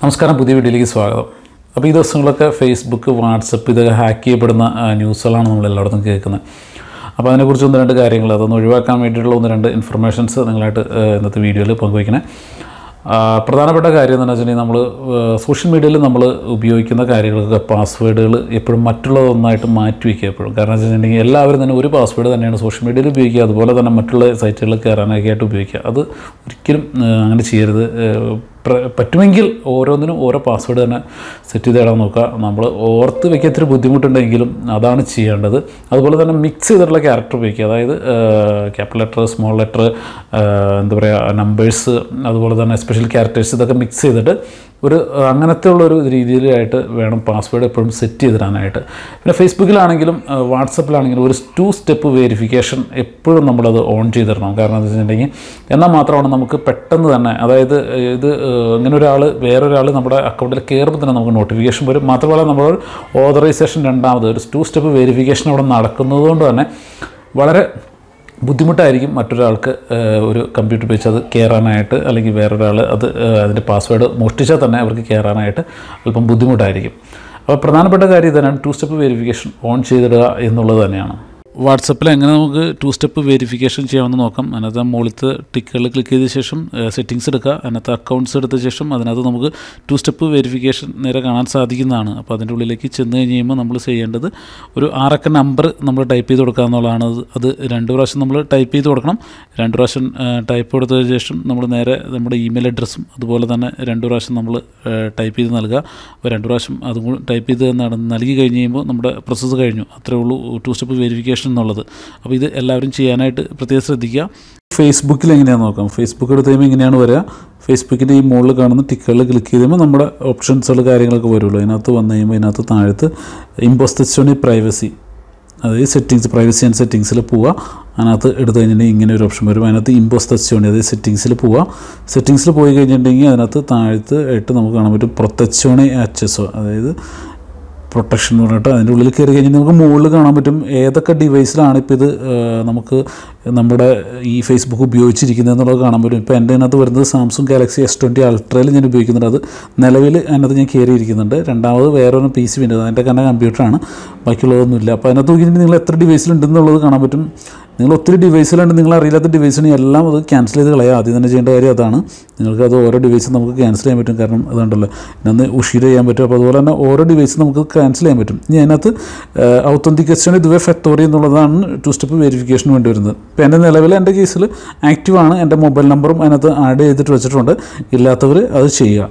നമസ്കാരം പുതിയ വീഡിയോയിലേക്ക് സ്വാഗതം അപ്പോൾ ഈ ദിവസങ്ങളൊക്കെ ഫേസ്ബുക്ക് വാട്സപ്പ് ഇതൊക്കെ ഹാക്ക് ചെയ്യപ്പെടുന്ന ആ, ന്യൂസുകളാണ് നമ്മൾ എല്ലായിടത്തും കേൾക്കുന്നത് അപ്പോൾ അതിനെക്കുറിച്ച് ഒന്ന് രണ്ട് കാര്യങ്ങൾ അതൊന്ന് ഒഴിവാക്കാൻ വേണ്ടിയിട്ടുള്ള ഒന്ന് രണ്ട് ഇൻഫർമേഷൻസ് നിങ്ങളായിട്ട് ആ, ഇന്നത്തെ വീഡിയോയിൽ പങ്കുവയ്ക്കണേ ആ, പ്രധാനപ്പെട്ട കാര്യം എന്ന് വെച്ചിട്ടുണ്ടെങ്കിൽ നമ്മൾ സോഷ്യൽ മീഡിയയിൽ നമ്മൾ ഉപയോഗിക്കുന്ന കാര്യങ്ങളൊക്കെ പാസ്വേഡുകൾ എപ്പോഴും മറ്റുള്ളതൊന്നായിട്ട് മാറ്റി വയ്ക്കുക എപ്പോഴും കാരണം എന്ന് വെച്ചിട്ടുണ്ടെങ്കിൽ എല്ലാവരും തന്നെ ഒരു പാസ്വേഡ് തന്നെയാണ് സോഷ്യൽ മീഡിയയിൽ ഉപയോഗിക്കുക അതുപോലെ തന്നെ മറ്റുള്ള സൈറ്റുകളിൽ കയറാനൊക്കെ ആയിട്ട് ഉപയോഗിക്കുക അത് ഒരിക്കലും ആ, അങ്ങനെ ചെയ്യരുത് ആ, പ്ര- പറ്റുമെങ്കിൽ ഓരോന്നിനും ഓരോ പാസ്വേഡ് തന്നെ സെറ്റ് ചെയ്തിടാൻ നോക്കുക നമ്മൾ ഓർത്ത് വെക്കാൻ ഇത്തിരി ബുദ്ധിമുട്ടുണ്ടെങ്കിലും അതാണ് ചെയ്യേണ്ടത് അതുപോലെ തന്നെ മിക്സ് ചെയ്തിട്ടുള്ള ക്യാരക്ടർ ഉപയോഗിക്കുക അതായത് ക്യാപിറ്റൽ ലെറ്റർ സ്മോൾ ലെറ്റർ എന്താ പറയുക നമ്പേഴ്സ് അതുപോലെ തന്നെ സ്പെഷ്യൽ ക്യാരക്ടേഴ്സ് ഇതൊക്കെ മിക്സ് ചെയ്തിട്ട് ഒരു ആ, അങ്ങനത്തെ ഉള്ളൊരു രീതിയിലായിട്ട് വേണം പാസ്വേഡ് എപ്പോഴും സെറ്റ് ചെയ്തിടാനായിട്ട് പിന്നെ ഫേസ്ബുക്കിലാണെങ്കിലും ആ, വാട്സപ്പിലാണെങ്കിലും ഒരു ടു സ്റ്റെപ്പ് വെരിഫിക്കേഷൻ എപ്പോഴും നമ്മളത് ഓൺ ചെയ്തിടണം കാരണം എന്താ വെച്ചിട്ടുണ്ടെങ്കിൽ എന്നാൽ മാത്രമാണ് നമുക്ക് പെട്ടെന്ന് തന്നെ അതായത് ഇത് ആ, ഇങ്ങനെ ഒരാൾ വേറൊരാൾ നമ്മുടെ അക്കൗണ്ടിൽ കയറുമ്പോൾ തന്നെ നമുക്ക് നോട്ടിഫിക്കേഷൻ വരും മാത്രമല്ല നമ്മൾ ഓതറൈസേഷൻ രണ്ടാമത് ഒരു ടു സ്റ്റെപ്പ് വെരിഫിക്കേഷൻ അവിടെ നടക്കുന്നത് കൊണ്ട് തന്നെ വളരെ ബുദ്ധിമുട്ടായിരിക്കും മറ്റൊരാൾക്ക് ഏഹ്, ഒരു കമ്പ്യൂട്ടർ ഉപയോഗിച്ച് അത് കയറാനായിട്ട് അല്ലെങ്കിൽ വേറൊരാൾ അത് ഏഹ്, അതിൻ്റെ പാസ്വേഡ് മോഷ്ടിച്ചാൽ തന്നെ അവർക്ക് കയറാനായിട്ട് അല്പം ബുദ്ധിമുട്ടായിരിക്കും അപ്പോൾ പ്രധാനപ്പെട്ട കാര്യം ഇതന്നെയാണ് ടു സ്റ്റെപ്പ് വെരിഫിക്കേഷൻ ഓൺ ചെയ്തിടുക എന്നുള്ളത് തന്നെയാണ് വാട്സപ്പിൽ എങ്ങനെ നമുക്ക് ടു സ്റ്റെപ്പ് വെരിഫിക്കേഷൻ ചെയ്യാമെന്ന് നോക്കാം അതിനകത്ത് മുകളിലത്തെ ടിക്കുകളിൽ ക്ലിക്ക് ചെയ്ത ശേഷം സെറ്റിങ്സ് എടുക്കുക അതിനകത്ത് അക്കൗണ്ട്സ് എടുത്ത ശേഷം അതിനകത്ത് നമുക്ക് ടു സ്റ്റെപ്പ് വെരിഫിക്കേഷൻ നേരെ കാണാൻ സാധിക്കുന്നതാണ് അപ്പോൾ അതിൻ്റെ ഉള്ളിലേക്ക് ചെന്ന് കഴിഞ്ഞ് കഴിയുമ്പോൾ നമ്മൾ ചെയ്യേണ്ടത് ഒരു ആറക്ക നമ്പർ നമ്മൾ ടൈപ്പ് ചെയ്ത് കൊടുക്കുക എന്നുള്ളതാണ് അത് അത് രണ്ട് പ്രാവശ്യം നമ്മൾ ടൈപ്പ് ചെയ്ത് കൊടുക്കണം രണ്ട് പ്രാവശ്യം ടൈപ്പ് കൊടുത്തതിന് ശേഷം നമ്മൾ നേരെ നമ്മുടെ ഇമെയിൽ അഡ്രസ്സും അതുപോലെ തന്നെ രണ്ട് പ്രാവശ്യം നമ്മൾ ടൈപ്പ് ചെയ്ത് നൽകുക അപ്പോൾ രണ്ട് പ്രാവശ്യം അതും കൂടി ടൈപ്പ് ചെയ്ത് നട- നൽകി കഴിഞ്ഞ് കഴിയുമ്പോൾ നമ്മുടെ പ്രോസസ്സ് കഴിഞ്ഞു അത്രേ ഉള്ളൂ ടു സ്റ്റെപ്പ് വെരിഫിക്കേഷൻ എന്നുള്ളത് അപ്പോൾ ഇത് എല്ലാവരും ചെയ്യാനായിട്ട് പ്രത്യേകം ശ്രദ്ധിക്കുക ഫേസ്ബുക്കിൽ എങ്ങനെയാണെന്ന് നോക്കാം ഫേസ്ബുക്ക് എടുത്ത് കഴിയുമ്പോൾ ഇങ്ങനെയാണ് വരിക ഫേസ്ബുക്കിൻ്റെ ഈ മുകളിൽ കാണുന്ന ടിക്കുകളിൽ ക്ലിക്ക് ചെയ്യുമ്പോൾ നമ്മുടെ ഓപ്ഷൻസുകൾ കാര്യങ്ങളൊക്കെ വരുള്ളൂ അതിനകത്ത് വന്നു കഴിയുമ്പോൾ ഇതിനകത്ത് താഴത്ത് ഇമ്പോസ്റ്റോണി പ്രൈവസി അതായത് സെറ്റിങ്സ് പ്രൈവസി ആൻഡ് സെറ്റിങ്സിൽ പോവുക അതിനകത്ത് എടുത്തു കഴിഞ്ഞിട്ടുണ്ടെങ്കിൽ ഇങ്ങനെ ഒരു ഓപ്ഷൻ വരും അതിനകത്ത് ഇമ്പോസ് തച്ചോണി അതായത് സെറ്റിങ്സിൽ പോവുക സെറ്റിങ്സിൽ പോയി കഴിഞ്ഞിട്ടുണ്ടെങ്കിൽ അതിനകത്ത് താഴത്ത് ആയിട്ട് നമുക്ക് കാണാൻ പറ്റും പ്രൊത്തച്ചോണി ആക്സസോ അതായത് പ്രൊട്ടക്ഷൻ എന്ന് പറഞ്ഞിട്ട് അതിൻ്റെ ഉള്ളിൽ കയറി കഴിഞ്ഞാൽ നമുക്ക് മുകളിൽ കാണാൻ പറ്റും ഏതൊക്കെ ഡിവൈസിലാണ് ഇപ്പോൾ ഇത് ആ, നമുക്ക് നമ്മുടെ ഈ ഫേസ്ബുക്ക് ഉപയോഗിച്ചിരിക്കുന്നത് എന്നുള്ളത് കാണാൻ പറ്റും ഇപ്പോൾ എൻ്റെ അതിനകത്ത് വരുന്നത് സാംസങ് ഗാലക്സി എസ് ട്വൻറ്റി അൾട്രയിൽ ഞാൻ ഉപയോഗിക്കുന്നുണ്ട് അത് നിലവിൽ അതിനകത്ത് ഞാൻ കയറിയിരിക്കുന്നുണ്ട് രണ്ടാമത് വേറൊരു പി സി ഉണ്ട് അതിൻ്റെ തന്നെ കമ്പ്യൂട്ടറാണ് ബാക്കിയുള്ളതൊന്നുമില്ല അപ്പോൾ അതിനകത്ത് നോക്കിയിട്ട് നിങ്ങൾ എത്ര ഡിവൈസിലുണ്ടെന്നുള്ളത് കാണാൻ പറ്റും നിങ്ങൾ ഒത്തിരി ഡിവൈസിലുണ്ട് നിങ്ങൾ അറിയില്ലാത്ത ഡിവൈസിനെ എല്ലാം അത് ക്യാൻസൽ ചെയ്ത് കളയുക ആദ്യം തന്നെ ചെയ്യേണ്ട കാര്യം അതാണ് നിങ്ങൾക്ക് അത് ഓരോ ഡിവൈസും നമുക്ക് ക്യാൻസൽ ചെയ്യാൻ പറ്റും കാരണം അതുകൊണ്ടല്ലോ ഇന്ന് ഉഷീർ ചെയ്യാൻ പറ്റും അപ്പോൾ അതുപോലെ തന്നെ ഓരോ ഡിവൈസും നമുക്ക് ക്യാൻസൽ ചെയ്യാൻ പറ്റും ഇനി അതിനകത്ത് ഔത്തൻറ്റിക്കേഷൻ ഇതുവേ ഫെത്തോറി എന്നുള്ളതാണ് ടു സ്റ്റെപ്പ് വെരിഫിക്കേഷന് വേണ്ടി വരുന്നത് ഇപ്പോൾ എൻ്റെ നിലവിൽ എൻ്റെ കേസിൽ ആക്റ്റീവാണ് എൻ്റെ മൊബൈൽ നമ്പറും അതിനകത്ത് ആഡ് ചെയ്തിട്ട് വെച്ചിട്ടുണ്ട് ഇല്ലാത്തവർ അത് ചെയ്യുക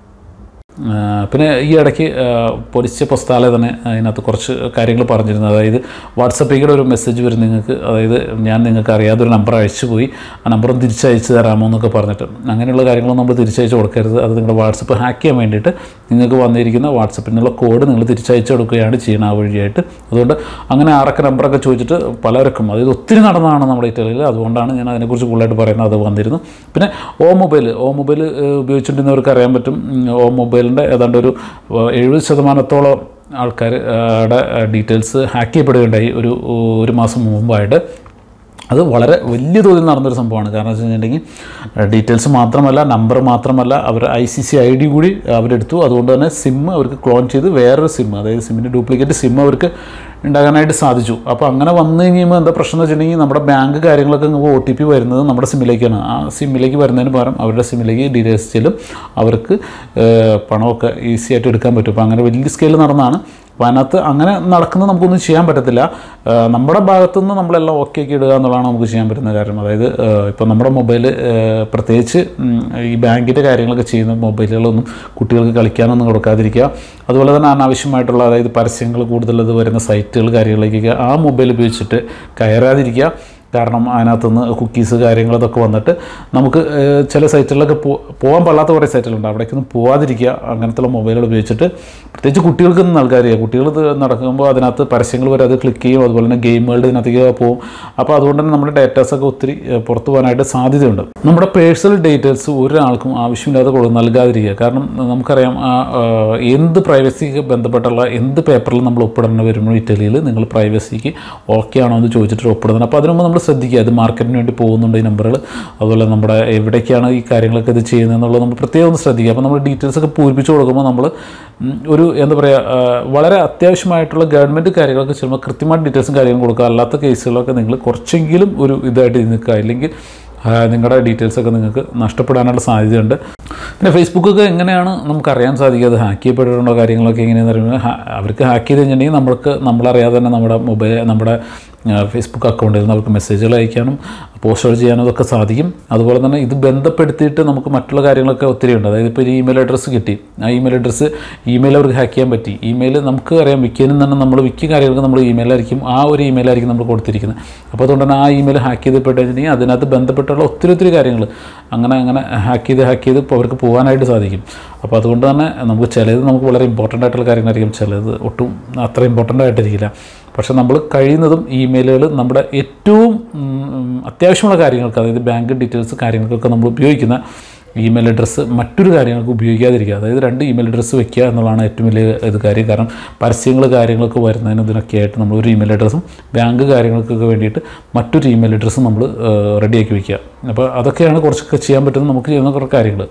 ആ, പിന്നെ ഈ ഇടയ്ക്ക് ആ, പോലീസ് പൊസ്താലെ തന്നെ അതിനകത്ത് കുറച്ച് കാര്യങ്ങൾ പറഞ്ഞിരുന്നു അതായത് വാട്സപ്പിൽ ഒരു മെസ്സേജ് വരും നിങ്ങൾക്ക് അതായത് ഞാൻ നിങ്ങൾക്ക് അറിയാതെ ഒരു നമ്പർ അയച്ചു പോയി ആ നമ്പറും തിരിച്ചയച്ച് തരാമോ എന്നൊക്കെ പറഞ്ഞിട്ട് അങ്ങനെയുള്ള കാര്യങ്ങളൊന്നും നമ്മൾ തിരിച്ചയച്ച് കൊടുക്കരുത് അത് നിങ്ങളുടെ വാട്സപ്പ് ഹാക്ക് ചെയ്യാൻ വേണ്ടിയിട്ട് നിങ്ങൾക്ക് വന്നിരിക്കുന്ന വാട്സപ്പിൽ നിന്നുള്ള കോഡ് നിങ്ങൾ തിരിച്ചയച്ച് കൊടുക്കുകയാണ് ചെയ്യുന്നത് ആ വഴിയായിട്ട് അതുകൊണ്ട് അങ്ങനെ ആറൊക്കെ നമ്പറൊക്കെ ചോദിച്ചിട്ട് പലർക്കും അതായത് ഒത്തിരി നടന്നതാണ് നമ്മുടെ ഇറ്റലിയിൽ അതുകൊണ്ടാണ് ഞാൻ അതിനെക്കുറിച്ച് കൂടുതലായിട്ട് പറയുന്നത് അത് വന്നിരുന്നു പിന്നെ ഓ മൊബൈൽ ഓ മൊബൈൽ ഉപയോഗിച്ചിട്ടുണ്ടെന്നവർക്ക് അറിയാൻ പറ്റും ഉം, ഓ മൊബൈലിൻ്റെ ഏതാണ്ട് ഒരു ഏഹ്, എഴുപത് ശതമാനത്തോളം ആൾക്കാർ ഡീറ്റെയിൽസ് ഹാക്ക് ചെയ്യപ്പെടുകയുണ്ടായി ഒരു ഒരു മാസം മുമ്പായിട്ട് അത് വളരെ വലിയ തോതിൽ നടന്നൊരു സംഭവമാണ് കാരണം വെച്ച് കഴിഞ്ഞിട്ടുണ്ടെങ്കിൽ ഡീറ്റെയിൽസ് മാത്രമല്ല നമ്പർ മാത്രമല്ല അവർ I C C I D കൂടി അവരെടുത്തു അതുകൊണ്ട് തന്നെ സിം അവർക്ക് ക്ലോൺ ചെയ്ത് വേറൊരു സിം അതായത് സിമ്മിൻ്റെ ഡ്യൂപ്ലിക്കേറ്റ് സിം അവർക്ക് ഉണ്ടാകാനായിട്ട് സാധിച്ചു അപ്പോൾ അങ്ങനെ വന്നു കഴിയുമ്പോൾ എന്താ പ്രശ്നം എന്ന് വെച്ചിട്ടുണ്ടെങ്കിൽ നമ്മുടെ ബാങ്ക് കാര്യങ്ങളൊക്കെ ഒ ടി പി വരുന്നത് നമ്മുടെ സിമ്മിലേക്കാണ് ആ സിമ്മിലേക്ക് വരുന്നതിന് പകരം അവരുടെ സിമ്മിലേക്ക് ഡീറ്റെയിൽസ് ചെല്ലും അവർക്ക് ഏഹ്, പണമൊക്കെ ഈസി ആയിട്ട് എടുക്കാൻ പറ്റും അപ്പോൾ അങ്ങനെ വലിയ സ്കെയിൽ നടന്നതാണ് അപ്പോൾ അതിനകത്ത് അങ്ങനെ നടക്കുന്നത് നമുക്കൊന്നും ചെയ്യാൻ പറ്റത്തില്ല ആ, നമ്മുടെ ഭാഗത്തുനിന്ന് നമ്മളെല്ലാം ഓക്കെ ആക്കി ഇടുക എന്നുള്ളതാണ് നമുക്ക് ചെയ്യാൻ പറ്റുന്ന കാര്യം അതായത് ഇപ്പോൾ നമ്മുടെ മൊബൈൽ പ്രത്യേകിച്ച് ഉം, ഈ ബാങ്കിൻ്റെ കാര്യങ്ങളൊക്കെ ചെയ്യുന്ന മൊബൈലുകളൊന്നും കുട്ടികൾക്ക് കളിക്കാനൊന്നും കൊടുക്കാതിരിക്കുക അതുപോലെ തന്നെ അനാവശ്യമായിട്ടുള്ള അതായത് പരസ്യങ്ങൾ കൂടുതൽ ഇത് വരുന്ന സൈറ്റുകൾ കാര്യങ്ങളിലേക്കൊക്കെ ആ മൊബൈൽ ഉപയോഗിച്ചിട്ട് കയറാതിരിക്കുക കാരണം അതിനകത്തുനിന്ന് കുക്കീസ് കാര്യങ്ങളതൊക്കെ വന്നിട്ട് നമുക്ക് ഏഹ്, ചില സൈറ്റുകളിലൊക്കെ പോ പോകാൻ പാടാത്ത കുറേ സൈറ്റുകളുണ്ട് അവിടേക്കൊന്നും പോവാതിരിക്കുക അങ്ങനത്തുള്ള മൊബൈലുകൾ ഉപയോഗിച്ചിട്ട് പ്രത്യേകിച്ച് കുട്ടികൾക്കൊന്നും നൽകാതിരിക്കുക കുട്ടികൾ ഇത് നടക്കുമ്പോൾ അതിനകത്ത് പരസ്യങ്ങൾ വരെ അത് ക്ലിക്ക് ചെയ്യും അതുപോലെ തന്നെ ഗെയിമുകളുടെ ഇതിനകത്തേക്ക് പോകും അപ്പോൾ അതുകൊണ്ട് തന്നെ നമ്മുടെ ഡേറ്റാസൊക്കെ ഒത്തിരി ഏഹ്, പുറത്തു പോകാനായിട്ട് സാധ്യതയുണ്ട് നമ്മുടെ പേഴ്സണൽ ഡീറ്റെയിൽസ് ഒരാൾക്കും ആവശ്യമില്ലാതെ കൊടു നൽകാതിരിക്കുക കാരണം നമുക്കറിയാം ആ, ആ, എന്ത് പ്രൈവസിക്ക് ബന്ധപ്പെട്ടുള്ള എന്ത് പേപ്പറിൽ നമ്മൾ ഒപ്പിടേണ്ടി വരുമ്പോൾ ഇറ്റലിയിൽ നിങ്ങൾ പ്രൈവസിക്ക് ഓക്കെ ആണോ എന്ന് ചോദിച്ചിട്ട് ഒപ്പിടുന്നത് അപ്പോൾ അതിന് മുമ്പ് നമ്മൾ ശ്രദ്ധിക്കുക ഇത് മാർക്കറ്റിന് വേണ്ടി പോകുന്നുണ്ട് ഈ നമ്പറുകൾ അതുപോലെ നമ്മുടെ എവിടേക്കാണ് ഈ കാര്യങ്ങളൊക്കെ ഇത് ചെയ്യുന്നത് എന്നുള്ളത് നമ്മൾ പ്രത്യേകം ഒന്ന് ശ്രദ്ധിക്കുക അപ്പോൾ നമ്മൾ ഡീറ്റെയിൽസ് ഒക്കെ പൂരിപ്പിച്ച് കൊടുക്കുമ്പോൾ നമ്മൾ ഉം, ഒരു എന്താ പറയുക ആ, വളരെ അത്യാവശ്യമായിട്ടുള്ള ഗവൺമെൻറ് കാര്യങ്ങളൊക്കെ ചെയ്യുമ്പോൾ കൃത്യമായിട്ട് ഡീറ്റെയിൽസും കാര്യങ്ങളും കൊടുക്കുക അല്ലാത്ത കേസുകളൊക്കെ നിങ്ങൾ കുറച്ചെങ്കിലും ഒരു ഇതായിട്ട് നിൽക്കുക ഇല്ലെങ്കിൽ ആ, നിങ്ങളുടെ ഡീറ്റെയിൽസൊക്കെ നിങ്ങൾക്ക് നഷ്ടപ്പെടാനുള്ള സാധ്യതയുണ്ട് പിന്നെ ഫേസ്ബുക്കൊക്കെ എങ്ങനെയാണ് നമുക്ക് അറിയാൻ സാധിക്കുക അത് ഹാക്ക് ചെയ്യപ്പെട്ടിട്ടുണ്ടോ കാര്യങ്ങളൊക്കെ എങ്ങനെയാണെന്ന് പറയുമ്പോൾ ഹാ- അവർക്ക് ഹാക്ക് ചെയ്ത് കഴിഞ്ഞിട്ടുണ്ടെങ്കിൽ നമ്മൾക്ക് നമ്മളറിയാതെ തന്നെ നമ്മുടെ മൊബൈൽ നമ്മുടെ ആ, ഫേസ്ബുക്ക് അക്കൗണ്ടിൽ നിന്ന് അവർക്ക് മെസ്സേജുകൾ അയക്കാനും പോസ്റ്റുകൾ ചെയ്യാനും അതൊക്കെ സാധിക്കും അതുപോലെ തന്നെ ഇത് ബന്ധപ്പെടുത്തിയിട്ട് നമുക്ക് മറ്റുള്ള കാര്യങ്ങളൊക്കെ ഒത്തിരി ഉണ്ട് അതായത് ഇപ്പോൾ ഒരു ഇമെയിൽ അഡ്രസ്സ് കിട്ടി ആ ഇമെയിൽ അഡ്രസ്സ് ഇമെയിൽ അവർക്ക് ഹാക്ക് ചെയ്യാൻ പറ്റി ഇമെയിൽ നമുക്ക് അറിയാം വിൽക്കാനും തന്നെ നമ്മൾ മിക്ക കാര്യങ്ങൾക്ക് നമ്മൾ ഇമെയിലായിരിക്കും ആ ഒരു ഇമെയിലായിരിക്കും നമ്മൾ കൊടുത്തിരിക്കുന്നത് അപ്പോൾ അതുകൊണ്ട് തന്നെ ആ ഇമെയിൽ ഹാക്ക് ചെയ്തപ്പെട്ട് കഴിഞ്ഞിട്ടുണ്ടെങ്കിൽ അതിനകത്ത് ബന്ധപ്പെട്ടുള്ള ഒത്തിരി ഒത്തിരി കാര്യങ്ങൾ അങ്ങനെ അങ്ങനെ ഹാക്ക് ചെയ്ത് ഹാക്ക് ചെയ്ത് ഇപ്പോൾ അവർക്ക് പോകാനായിട്ട് സാധിക്കും അപ്പോൾ അതുകൊണ്ട് തന്നെ നമുക്ക് ചിലത് നമുക്ക് വളരെ ഇമ്പോർട്ടൻ്റ് ആയിട്ടുള്ള കാര്യങ്ങളായിരിക്കും ചിലത് ഒട്ടും അത്ര ഇമ്പോർട്ടൻ്റ് ആയിട്ടിരിക്കില്ല പക്ഷേ നമ്മൾ കഴിയുന്നതും ഇമെയിലുകൾ നമ്മുടെ ഏറ്റവും ഉം, അത്യാവശ്യമുള്ള കാര്യങ്ങൾക്ക് അതായത് ബാങ്ക് ഡീറ്റെയിൽസ് കാര്യങ്ങൾക്കൊക്കെ നമ്മൾ ഉപയോഗിക്കുന്ന ഇമെയിൽ അഡ്രസ്സ് മറ്റൊരു കാര്യങ്ങൾക്ക് ഉപയോഗിക്കാതിരിക്കുക അതായത് രണ്ട് ഇമെയിൽ അഡ്രസ്സ് വെക്കുക എന്നുള്ളതാണ് ഏറ്റവും വലിയ ഇത് കാര്യം കാരണം പരസ്യങ്ങൾ കാര്യങ്ങളൊക്കെ വരുന്നതിന് ഇതിനൊക്കെ ആയിട്ട് നമ്മൾ ഒരു ഇമെയിൽ അഡ്രസ്സും ബാങ്ക് കാര്യങ്ങൾക്കൊക്കെ വേണ്ടിയിട്ട് മറ്റൊരു ഇമെയിൽ അഡ്രസ്സും നമ്മൾ റെഡിയാക്കി വെക്കുക അപ്പോൾ അതൊക്കെയാണ് കുറച്ചൊക്കെ ചെയ്യാൻ പറ്റുന്ന നമുക്ക് ചെയ്യുന്ന കുറേ കാര്യങ്ങൾ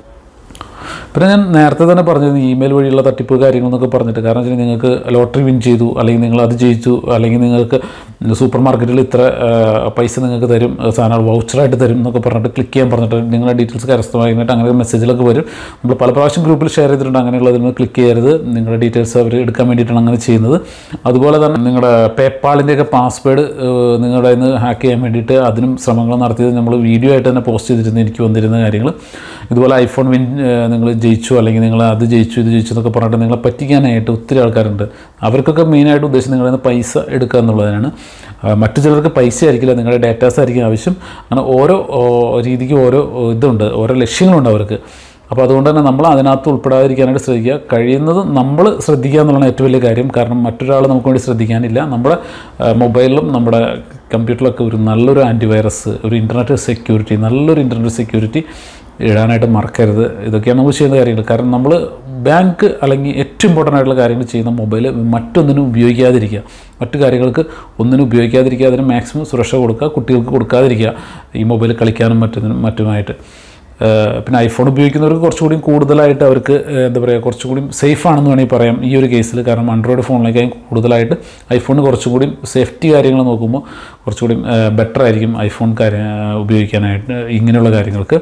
പിന്നെ ഞാൻ നേരത്തെ തന്നെ പറഞ്ഞത് ഇമെയിൽ വഴിയുള്ള തട്ടിപ്പ് കാര്യങ്ങൾ എന്നൊക്കെ പറഞ്ഞിട്ട് കാരണം വെച്ചാൽ നിങ്ങൾക്ക് ലോട്ടറി വിൻ ചെയ്തു അല്ലെങ്കിൽ നിങ്ങൾ അത് ജയിച്ചു അല്ലെങ്കിൽ നിങ്ങൾക്ക് സൂപ്പർ മാർക്കറ്റിൽ ഇത്ര ആ, പൈസ നിങ്ങൾക്ക് തരും സാധനങ്ങൾ വൗച്ചറായിട്ട് തരും എന്നൊക്കെ പറഞ്ഞിട്ട് ക്ലിക്ക് ചെയ്യാൻ പറഞ്ഞിട്ട് നിങ്ങളുടെ ഡീറ്റെയിൽസ് കരസ്ഥമായിട്ട് അങ്ങനെ മെസ്സേജിലൊക്കെ വരും നമ്മൾ പല പ്രാവശ്യം ഗ്രൂപ്പിൽ ഷെയർ ചെയ്തിട്ടുണ്ട് അങ്ങനെയുള്ളതിൽ ക്ലിക്ക് ചെയ്യരുത് നിങ്ങളുടെ ഡീറ്റെയിൽസ് അവർ എടുക്കാൻ വേണ്ടിയിട്ടാണ് അങ്ങനെ ചെയ്യുന്നത് അതുപോലെ തന്നെ നിങ്ങളുടെ പേപ്പാളിൻ്റെയൊക്കെ പാസ്വേഡ് നിങ്ങളുടെ കയ്യിൽ നിന്ന് ഹാക്ക് ചെയ്യാൻ വേണ്ടിയിട്ട് അതിനും ശ്രമങ്ങൾ നടത്തിയത് നമ്മൾ വീഡിയോ ആയിട്ട് തന്നെ പോസ്റ്റ് ചെയ്തിരുന്നു എനിക്ക് വന്നിരുന്ന കാര്യങ്ങൾ ഇതുപോലെ ഐഫോൺ വിൻ നിങ്ങൾ ജയിച്ചു അല്ലെങ്കിൽ നിങ്ങൾ അത് ജയിച്ചു ഇത് ജയിച്ചു എന്നൊക്കെ പറഞ്ഞിട്ട് നിങ്ങളെ പറ്റിക്കാനായിട്ട് ഒത്തിരി ആൾക്കാരുണ്ട് അവർക്കൊക്കെ മെയിനായിട്ട് ഉദ്ദേശം നിങ്ങളിൽ നിന്ന് പൈസ എടുക്കുക എന്നുള്ളതിനാണ് ആ, മറ്റു ചിലർക്ക് പൈസ ആയിരിക്കില്ല നിങ്ങളുടെ ഡേറ്റാസ് ആയിരിക്കും ആവശ്യം അങ്ങനെ ഓരോ ഓ, രീതിക്ക് ഓരോ ഓ, ഇതുണ്ട് ഓരോ ലക്ഷ്യങ്ങളുണ്ട് അവർക്ക് അപ്പോൾ അതുകൊണ്ട് തന്നെ നമ്മൾ അതിനകത്ത് ഉൾപ്പെടാതിരിക്കാനായിട്ട് ശ്രദ്ധിക്കുക കഴിയുന്നതും നമ്മൾ ശ്രദ്ധിക്കുക എന്നുള്ളതാണ് ഏറ്റവും വലിയ കാര്യം കാരണം മറ്റൊരാൾ നമുക്ക് വേണ്ടി ശ്രദ്ധിക്കാനില്ല നമ്മുടെ ആ, മൊബൈലിലും നമ്മുടെ കമ്പ്യൂട്ടറിലൊക്കെ ഒരു നല്ലൊരു ആൻറ്റിവൈറസ് ഒരു ഇൻ്റർനെറ്റ് സെക്യൂരിറ്റി നല്ലൊരു ഇൻ്റർനെറ്റ് സെക്യൂരിറ്റി ഇടാനായിട്ട് മറക്കരുത് ഇതൊക്കെയാണ് നമ്മൾ ചെയ്യുന്ന കാര്യങ്ങൾ കാരണം നമ്മൾ ബാങ്ക് അല്ലെങ്കിൽ ഏറ്റവും ഇമ്പോർട്ടൻ്റ് ആയിട്ടുള്ള കാര്യങ്ങൾ ചെയ്യുന്ന മൊബൈൽ മറ്റൊന്നിനും ഉപയോഗിക്കാതിരിക്കുക മറ്റു കാര്യങ്ങൾക്ക് ഒന്നിനും ഉപയോഗിക്കാതിരിക്കുക അതിന് മാക്സിമം സുരക്ഷ കൊടുക്കുക കുട്ടികൾക്ക് കൊടുക്കാതിരിക്കുക ഈ മൊബൈൽ കളിക്കാനും മറ്റൊന്നിനും മറ്റുമായിട്ട് ഏഹ് പിന്നെ ഐഫോൺ ഉപയോഗിക്കുന്നവർക്ക് കുറച്ചുകൂടി കൂടുതലായിട്ട് അവർക്ക് ഏഹ് എന്താ പറയുക കുറച്ചുകൂടി സേഫ് ആണെന്ന് വേണമെങ്കിൽ പറയാം ഈ ഒരു കേസിൽ കാരണം ആൻഡ്രോയിഡ് ഫോണിലേക്കായി കൂടുതലായിട്ട് ഐഫോണിന് കുറച്ചുകൂടി സേഫ്റ്റി കാര്യങ്ങൾ നോക്കുമ്പോൾ കുറച്ചുകൂടി ബെറ്റർ ആയിരിക്കും ഐഫോൺ കാര്യം ഉപയോഗിക്കാനായിട്ട് ഇങ്ങനെയുള്ള കാര്യങ്ങൾക്ക്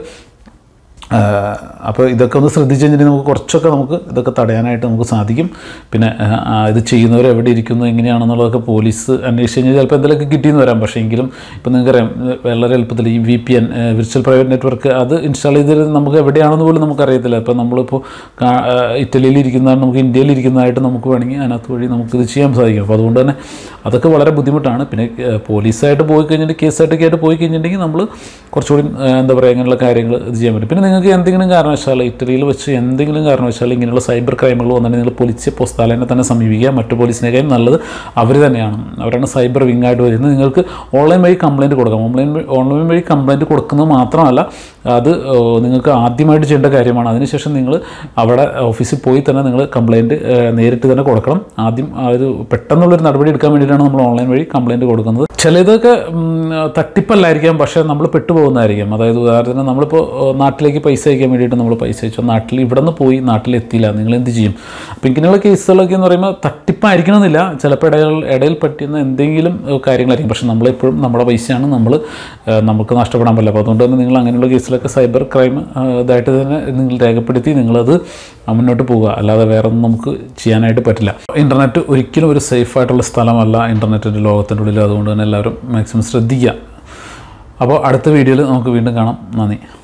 അപ്പോൾ ഇതൊക്കെ ഒന്ന് ശ്രദ്ധിച്ച് കഴിഞ്ഞിട്ടുണ്ടെങ്കിൽ നമുക്ക് കുറച്ചൊക്കെ നമുക്ക് ഇതൊക്കെ തടയാനായിട്ട് നമുക്ക് സാധിക്കും പിന്നെ ആ, ആ, ഇത് ചെയ്യുന്നവർ എവിടെ ഇരിക്കുന്നു എങ്ങനെയാണെന്നുള്ളതൊക്കെ പോലീസ് അന്വേഷിച്ച് കഴിഞ്ഞാൽ ചിലപ്പോൾ എന്തെങ്കിലുമൊക്കെ കിട്ടിയെന്ന് വരാം പക്ഷേ എങ്കിലും ഇപ്പം നിങ്ങൾക്കറിയാം ഏഹ് വളരെ എളുപ്പത്തിൽ ഈ V P N virtual private network അത് ഇൻസ്റ്റാൾ ചെയ്തത് നമുക്ക് എവിടെയാണെന്ന് പോലും നമുക്കറിയത്തില്ല ഇപ്പോൾ നമ്മളിപ്പോൾ കാ- ആ, ഇറ്റലിയിൽ ഇരിക്കുന്നതാണ് നമുക്ക് ഇന്ത്യയിൽ ഇരിക്കുന്നതായിട്ട് നമുക്ക് വേണമെങ്കിൽ അതിനകത്ത് വഴി നമുക്കിത് ചെയ്യാൻ സാധിക്കും അപ്പോൾ അതുകൊണ്ട് തന്നെ അതൊക്കെ വളരെ ബുദ്ധിമുട്ടാണ് പിന്നെ ഏഹ് പോലീസായിട്ട് പോയി കഴിഞ്ഞിട്ട് കേസായിട്ടൊക്കെ ആയിട്ട് പോയി കഴിഞ്ഞിട്ടുണ്ടെങ്കിൽ നമ്മൾ കുറച്ചുകൂടി ഏഹ് എന്താ പറയുക ഇങ്ങനെയുള്ള കാര്യങ്ങൾ ഇത് ചെയ്യാൻ പറ്റും പിന്നെ നിങ്ങൾക്ക് എന്തെങ്കിലും കാരണവശാൽ ഇറ്റലിയിൽ വെച്ച് എന്തെങ്കിലും കാരണവശാൽ ഇങ്ങനെയുള്ള സൈബർ ക്രൈമുകൾ വന്നിട്ടുണ്ടെങ്കിൽ നിങ്ങൾ പോലീസ് പോസ്താലിനെ തന്നെ സമീപിക്കുക മറ്റു പോലീസിനേക്കാളും നല്ലത് അവർ തന്നെയാണ് അവരാണ് സൈബർ വിങ് ആയിട്ട് വരുന്നത് നിങ്ങൾക്ക് ഓൺലൈൻ വഴി കംപ്ലയിൻറ്റ് കൊടുക്കാം ഓൺലൈൻ വഴി- ഓൺലൈൻ വഴി കംപ്ലയിൻറ്റ് കൊടുക്കുന്നത് മാത്രമല്ല അത് ഏഹ് നിങ്ങൾക്ക് ആദ്യമായിട്ട് ചെയ്യേണ്ട കാര്യമാണ് അതിനുശേഷം നിങ്ങൾ അവിടെ ഓഫീസിൽ പോയി തന്നെ നിങ്ങൾ കംപ്ലയിൻറ്റ് നേരിട്ട് തന്നെ കൊടുക്കണം ആദ്യം ആ ഒരു പെട്ടെന്നുള്ളൊരു നടപടി എടുക്കാൻ വേണ്ടിയിട്ടാണ് നമ്മൾ ഓൺലൈൻ വഴി കംപ്ലയിൻറ്റ് കൊടുക്കുന്നത് ചിലതൊക്കെ ഉം, തട്ടിപ്പല്ലായിരിക്കാം പക്ഷേ നമ്മൾ പെട്ടുപോകുന്നതായിരിക്കും അതായത് ഉദാഹരണത്തിന് നമ്മളിപ്പോൾ ഏഹ്, നാട്ടിലേക്ക് പൈസ അയക്കാൻ വേണ്ടിയിട്ട് നമ്മൾ പൈസ അയച്ചു നാട്ടിൽ ഇവിടെ നിന്ന് പോയി നാട്ടിലെത്തിയില്ല നിങ്ങൾ എന്ത് ചെയ്യും അപ്പോൾ ഇങ്ങനെയുള്ള കേസുകളൊക്കെ എന്ന് പറയുമ്പോൾ തട്ടിപ്പായിരിക്കണമെന്നില്ല ചിലപ്പോൾ ഇടയിൽ ഇടയിൽ പറ്റുന്ന എന്തെങ്കിലും ഏഹ്, കാര്യങ്ങളായിരിക്കും പക്ഷേ നമ്മളെപ്പോഴും നമ്മുടെ പൈസയാണ് നമ്മൾ ഏഹ്, നമുക്ക് നഷ്ടപ്പെടാൻ പറ്റില്ല അപ്പോൾ അതുകൊണ്ട് തന്നെ നിങ്ങൾ അങ്ങനെയുള്ള കേസിലൊക്കെ സൈബർ ക്രൈം ഇതായിട്ട് തന്നെ നിങ്ങൾ രേഖപ്പെടുത്തി നിങ്ങളത് മുന്നോട്ട് പോവുക അല്ലാതെ വേറെ ഒന്നും നമുക്ക് ചെയ്യാനായിട്ട് പറ്റില്ല ഇൻ്റർനെറ്റ് ഒരിക്കലും ഒരു സേഫ് ആയിട്ടുള്ള സ്ഥലമല്ല ഇൻ്റർനെറ്റിൻ്റെ ലോകത്തിൻ്റെ ഉള്ളിൽ അതുകൊണ്ട് തന്നെ എല്ലാവരും മാക്സിമം ശ്രദ്ധിക്കുക അപ്പോൾ അടുത്ത വീഡിയോയിൽ നമുക്ക് വീണ്ടും കാണാം നന്ദി